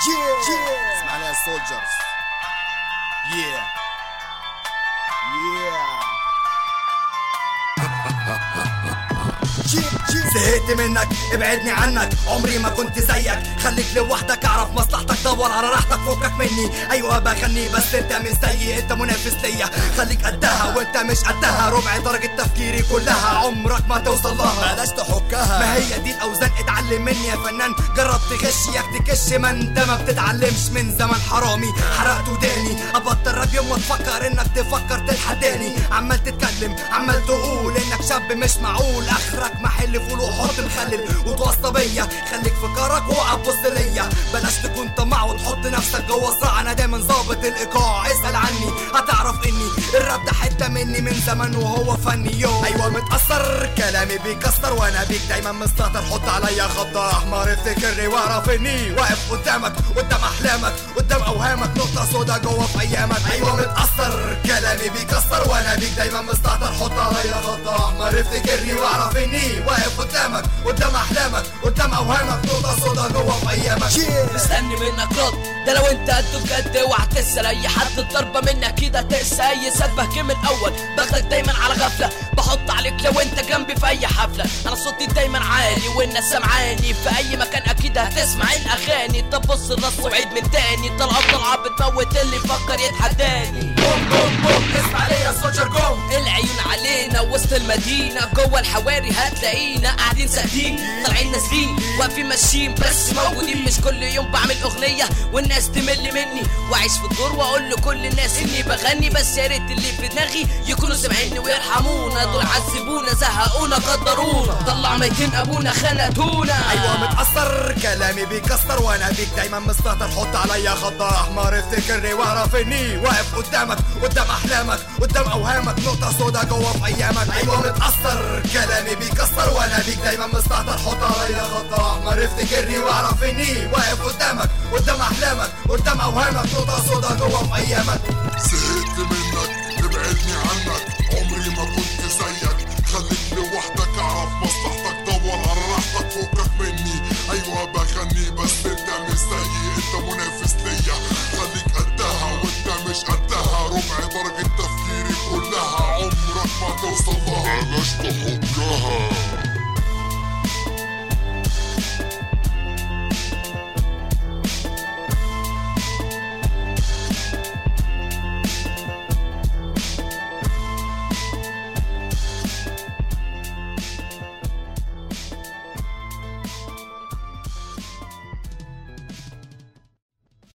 Yeah, yeah. اسمع لها soldiers. Yeah. Yeah. زهقت منك ابعدني عنك عمري ما كنت زيك خليك لوحدك اعرف مصلحتك دور على راحتك فكك مني ايوه بغني بس انت مش زيي انت منافس ليا خليك قدها وانت مش قدها ربع درجة تفكيري كلها عمرك ما توصل لها بلاش تحكها ما هي دي الاوزان اتعلم مني يا فنان جرب تغش ياك تكش ما انت ما بتتعلمش من زمن حرامي حرقت وداني ابطل راب يوم ما تفكر انك تفكر تتحداني عمال تتكلم عمال تقول انك شاب مش معقول اخرك محل فول وحط مخلل وتوصى بيا خليك في كارك واقعد بص ليا بلاش تكون طماع وتحط نفسك جوه صراع انا دايما ظابط الايقاع اسال عني هتعرف اني الراب ده حته مني من زمان وهو فني يو ايوه متاثر كلامي بيكسر وانا بيك دايما مستهتر حط عليا خط احمر افتكرني واعرف اني واقف قدامك قدام احلامك قدام اوهامك نقطه سودا جوه في ايامك ايوه متاثر كلامي بيكسر وانا بيك دايما مستهتر حط عليا خط احمر افتكرني واعرف اني واقف قدامك قدام احلامك قدام اوهامك نقطه سودا جوه في ايامك مستني منك رد ده لو انت قد بجد اوعى تسال اي حد الضربه منك كده تقسى اي سبه من الاول باخدك دايما على غفله بحط عليك لو انت جنبي في اي حفله انا صوتي دايما عالي والناس سمعاني في اي مكان اكيد هتسمع الاغاني طب بص الرص وعيد من تاني طلعه طلعه بتموت اللي يفكر يتحداني بوم بوم بوم اسمع ليا سولجر جوم العيون علينا وسط المدينه جوه الحواري هتلاقينا قاعدين ساكتين طالعين نازلين واقفين ماشيين بس موجودين مش كل يوم بعمل اغنيه والناس تمل مني واعيش في الدور واقول لكل الناس اني بغني بس يا ريت اللي في دماغي يكونوا سامعيني ويرحمونا دول عذبونا زهقونا قدرونا طلع ميتين ابونا خنتونا ايوه متأثر كلامي بيكسر وانا بيك دايما مستهتر حط عليا خط احمر افتكرني واعرف اني واقف قدامك قدام احلامك قدام اوهامك نقطة سودا جوه في ايامك ايوه متأثر كلامي بيكسر وانا بيك دايما مستهتر حط عليا خط احمر افتكرني واعرف اني واقف